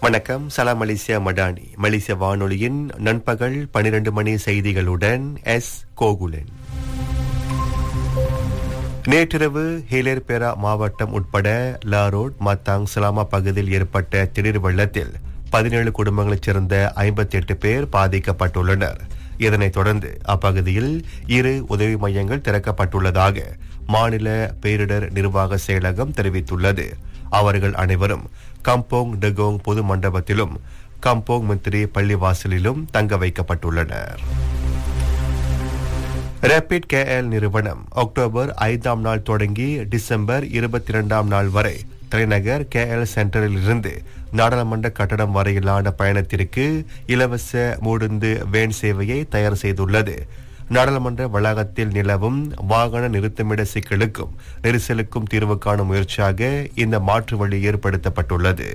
வணக்கம் சலாம் மலேசியா மடானி மலேசிய வானொலியின் நண்பகல் பனிரெண்டு மணி செய்திகளுடன் எஸ் கோகுலன் நேற்றிரவு ஹேலேர்பேரா மாவட்டம் உட்பட லாரோட் மத்தாங் சலாமா பகுதியில் ஏற்பட்ட திடீர் வெள்ளத்தில் பதினேழு குடும்பங்களைச் சேர்ந்த ஐம்பத்தி எட்டு பேர் பாதிக்கப்பட்டுள்ளனர் இதனைத் தொடர்ந்து அப்பகுதியில் இரு உதவி மையங்கள் திறக்கப்பட்டுள்ளதாக மாநில பேரிடர் நிர்வாக செயலகம் தெரிவித்துள்ளது அவர்கள் அனைவரும் கம்போங் டெகோங் பொது மண்டபத்திலும் கம்போங் மந்திரி பள்ளிவாசலிலும் தங்க வைக்கப்பட்டுள்ளனர் ரேபிட் கேஎல் நிறுவனம் அக்டோபர் ஐந்தாம் நாள் தொடங்கி டிசம்பர் இருபத்தி இரண்டாம் நாள் வரை தலைநகர் கேஎல் சென்டரில் இருந்து நாடாளுமன்ற கட்டடம் வரையிலான பயணத்திற்கு இலவச மூடுந்து வேன் சேவையை தயார் செய்துள்ளது நாடாளுமன்ற வளாகத்தில் நிலவும் வாகன நிறுத்தமிட சிக்கலுக்கும் நெரிசலுக்கும் தீர்வு காணும் முயற்சியாக இந்த மாற்று வழி ஏற்படுத்தப்பட்டுள்ளது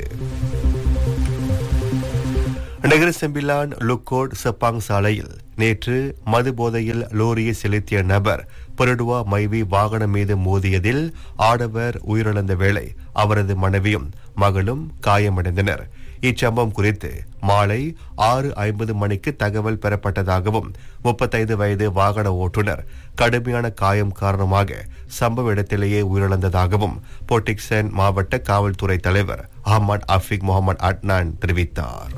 நகர செம்பிலான் லுக்கோட் செப்பாங் சாலையில் நேற்று மது போதையில் லோரியை செலுத்திய நபர் பெருடுவா மைவி வாகனம் மீது மோதியதில் ஆடவர் உயிரிழந்த வேளை அவரது மனைவியும் மகளும் காயமடைந்தனர் இச்சம்பவம் குறித்து மாலை ஆறு ஐம்பது மணிக்கு தகவல் பெறப்பட்டதாகவும் முப்பத்தைந்து வயது வாகன ஓட்டுநர் கடுமையான காயம் காரணமாக சம்பவ இடத்திலேயே உயிரிழந்ததாகவும் போட்டிக்சன் மாவட்ட காவல்துறை தலைவர் அஹமத் அஃபிக் முகமது அட்னான் தெரிவித்தார்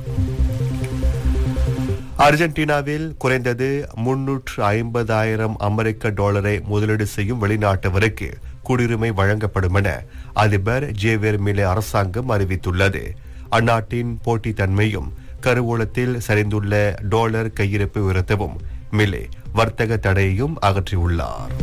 அர்ஜென்டினாவில் குறைந்தது முன்னூற்று ஐம்பதாயிரம் அமெரிக்க டாலரை முதலீடு செய்யும் வெளிநாட்டவருக்கு குடியுரிமை வழங்கப்படும் என அதிபர் ஜேவியர் மிலே அரசாங்கம் அறிவித்துள்ளது அந்நாட்டின் போட்டித்தன்மையும் கருவூலத்தில் சரிந்துள்ள டாலர் கையிருப்பை உயர்த்தவும் மிலே வர்த்தக தடையையும் அகற்றியுள்ளார்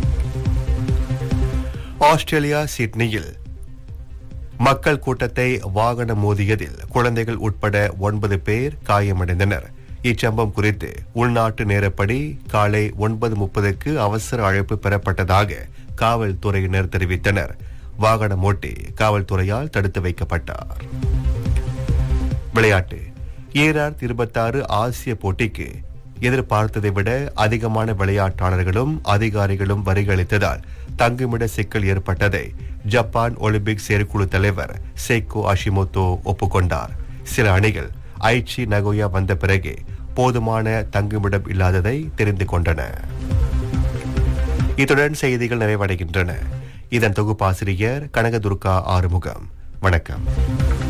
ஆஸ்திரேலியா சிட்னியில் மக்கள் கூட்டத்தை வாகனம் மோதியதில் குழந்தைகள் உட்பட ஒன்பது பேர் காயமடைந்தனர் இச்சம்பவம் குறித்து உள்நாட்டு நேரப்படி காலை ஒன்பது முப்பதுக்கு அவசர அழைப்பு பெறப்பட்டதாக காவல்துறையினர் தெரிவித்தனர் வாகனம் ஓட்டி காவல்துறையால் தடுத்து வைக்கப்பட்டார் விளையாட்டு ஈராயிரத்தி இருபத்தாறு ஆசிய போட்டிக்கு எதிர்பார்த்ததை விட அதிகமான விளையாட்டாளர்களும் அதிகாரிகளும் வரிகளித்ததால் தங்குமிட சிக்கல் ஏற்பட்டதை ஜப்பான் ஒலிம்பிக் செயற்குழு தலைவர் சேக்கோ அஷிமோட்டோ ஒப்புக்கொண்டார் சில அணிகள் ஐச்சி நகோயா வந்த பிறகு போதுமான தங்குமிடம் இல்லாததை தெரிந்து கொண்டன இத்துடன் செய்திகள் நிறைவடைகின்றன இதன் தொகுப்பாசிரியர் கனகதுர்கா ஆறுமுகம் வணக்கம்